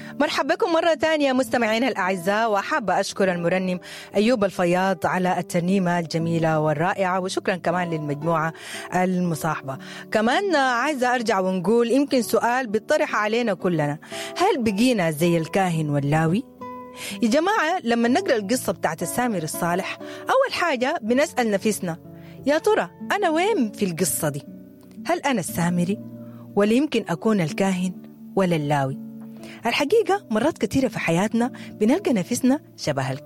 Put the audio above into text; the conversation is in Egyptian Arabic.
مرحبا بكم مرة ثانية مستمعينا الأعزاء وحابة أشكر المرنم أيوب الفياض على الترنيمة الجميلة والرائعة وشكرا كمان للمجموعة المصاحبة كمان عايزة أرجع ونقول يمكن سؤال بيطرح علينا كلنا هل بقينا زي الكاهن واللاوي؟ يا جماعة لما نقرأ القصة بتاعت السامر الصالح أول حاجة بنسأل نفسنا يا ترى أنا وين في القصة دي؟ هل أنا السامري؟ ولا يمكن أكون الكاهن ولا اللاوي؟ الحقيقة مرات كثيرة في حياتنا بنلقى نفسنا شبه الكاهن